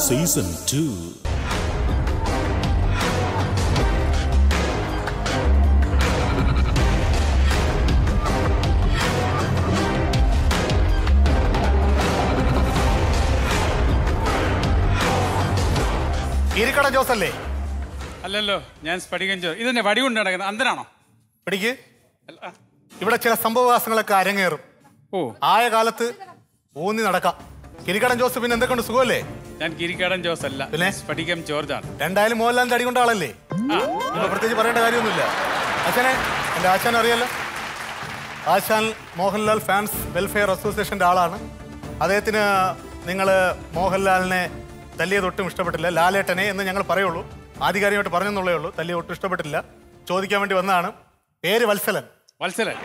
Season two ഇരിക്കട Jose അല്ലേ അല്ലല്ലോ ഞാൻ സ്ഫടികം ചോ ഇതെന്നെ വടി കൊണ്ട് നടക്കുന്നത് അന്തനാണോ പിടിക്ക് അല്ല, ആ. ഇവിടെ ചില സംഭവവാസങ്ങളൊക്കെ അരങ്ങേറും ഓ ആയ കാലത്ത് ഊന്നി നടക്കാം കിരിക്കടൻ ജോസ് പിന്നെ എന്തൊക്കെയുണ്ട് സുഖമല്ലേ ഞാൻ കിരിക്കാടൻ ജോസ് അല്ല പിന്നെ? സ്ഫടികം ജോർജ് ആണ് രണ്ടായാലും മോഹൻലാലിന്റെ അടി കൊണ്ട ആളല്ലേ ആ ഇപ്പൊ പ്രത്യേകിച്ച് പറയേണ്ട കാര്യമൊന്നുമില്ല അച്ഛനെ എന്റെ ആശാൻ അറിയാലോ ആശാൻ മോഹൻലാൽ ഫാൻസ് വെൽഫെയർ അസോസിയേഷന്റെ ആളാണ് അദ്ദേഹത്തിന് നിങ്ങൾ മോഹൻലാലിനെ തല്ലിയത് ഒട്ടും ഇഷ്ടപ്പെട്ടില്ല ലാലേട്ടനെ എന്ന് ഞങ്ങൾ പറയുള്ളൂ ആധികാരികമായിട്ട് പറഞ്ഞെന്നുള്ളേ ഉള്ളൂ തല്ലിയത് ഒട്ടും ഇഷ്ടപ്പെട്ടില്ല ചോദിക്കാൻ വേണ്ടി വന്നതാണ് പേര് വത്സലൻ വത്സലൻ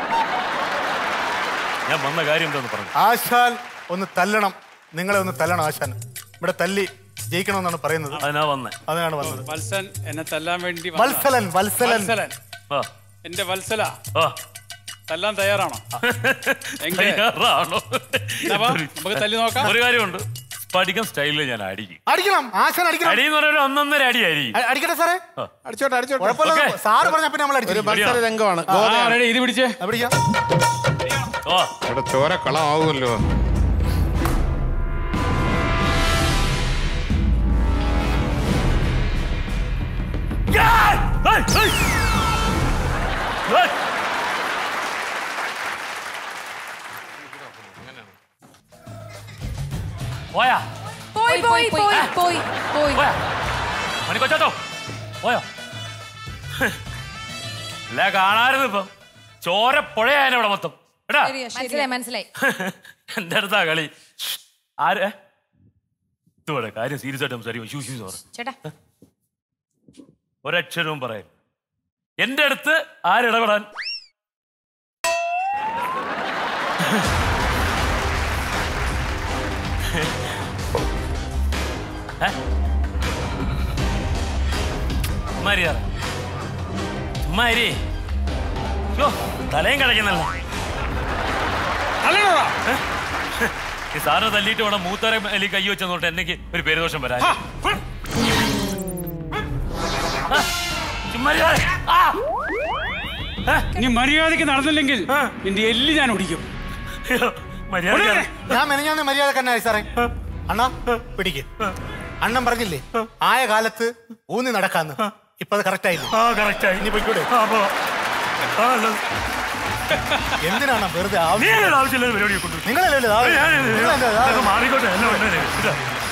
ഞാൻ വന്ന കാര്യം എന്താന്ന് പറഞ്ഞു ആശാൻ ഒന്ന് തല്ലണം നിങ്ങളെ ഒന്ന് തല്ലണം ആശാൻ ഇവിടെ തല്ലി ജയിക്കണമെന്നാണ് പറയുന്നത് അതിനാ വന്നേ അതിനാണ് വന്നത് വത്സൻ എന്നെ തല്ലാൻ വേണ്ടി വന്നതാ. വത്സലൻ വത്സലൻ വത്സലൻ ആ എന്റെ വത്സല ആ തല്ലാൻ തയ്യാറാണോ എങ്കിൽ തയ്യാറാണോ എന്നാ വാ, നമുക്ക് തല്ലി നോക്കാം ഒരു കാര്യമുണ്ട് സ്ഫടികം സ്റ്റൈലിൽ ഞാൻ അടിക്കും അടിക്കണം ആശാൻ അടിക്കണം അടി എന്ന് പറയുന്നത് ഒന്നൊന്നര അടിയായിരിക്കും അ- അടിക്കട്ടെ സാറേ അടിച്ചോട്ടെ അടിച്ചോട്ടെ കുഴപ്പമില്ല ഓക്കേ. സാറ് പറഞ്ഞ പിന്നെ നമ്മൾ ഒരു അടിച്ചു മത്സര രംഗമാണ് ആ ഗോതയാണ്. റെഡി ഇത് പിടിച്ചേ പിടിക്കാം ഓ ഇവിടെ ചോര കളമാവുമല്ലോ ഏയ്! ഏയ്! ഏയ്! ഏയ്! പോയാ പോയി പോയി പോയി പോയി പോയി പോയാ മണിക്കൊച്ചാട്ടോ പോയോ അല്ല കാണാറുണ്ട് ഇപ്പം ചോര പുഴയായ ഇവിടെ മൊത്തം എടാ ശരിയാ, മനസ്സിലായി മനസ്സിലായി എന്റെ അടുത്താ കളി ആര് ഏ? ഇതുപോലെ കാര്യം സീരിയസ് ആയിട്ട് സംസാരിക്കും ഷൂ ഷൂ സോറ് ചേട്ടാ ഒരക്ഷരവും പറയാൻ എന്റെ അടുത്ത് ആരിടപെടാൻ ഏ? മരിയാ മരി യ്യോ, തലയും കിടക്കുന്നല്ലോ തല്ലണോടാ ഈ സാറിന് തല്ലിയിട്ട് വേണം മൂത്തരെ അല്ലെങ്കിൽ കൈ വെച്ചെന്നോട്ട് എനിക്ക് ഒരു പേരുദോഷം വരാൻ ആ, ആ, ചുമ്മാ ഇരിക്കാതെ. ആ! ഏ? നീ മര്യാദക്ക് നടന്നില്ലെങ്കിൽ ആ. നിന്റെ എല്ല് ഞാൻ ഒടിക്കും അയ്യോ, മര്യാദ ഞാൻ മെനഞ്ഞാന്ന് മര്യാദക്കന്നായി സാറേ അണ്ണാ പിടിക്ക് അണ്ണൻ പറഞ്ഞില്ലേ ആയ കാലത്ത് ഊന്നി നടക്കാന്ന് ഇപ്പൊ അത് കറക്റ്റ് ആയില്ലേ ആ കറക്റ്റായി ഇനി പോയിക്കൂടെ ആ, പോ. ആ, അല്ല. എന്തിനാണ് വെറുതെ നീ ആവശ്യം ആവശ്യമില്ലാത്ത പരിപാടി കൊണ്ടു നിങ്ങളല്ലേ ഇത് ആവശ്യം? നിങ്ങളല്ലേ ഇത് ആവശ്യം? മാറിക്കോട്ടെ എല്ലാം ഉണ്ട്. ഇതാ.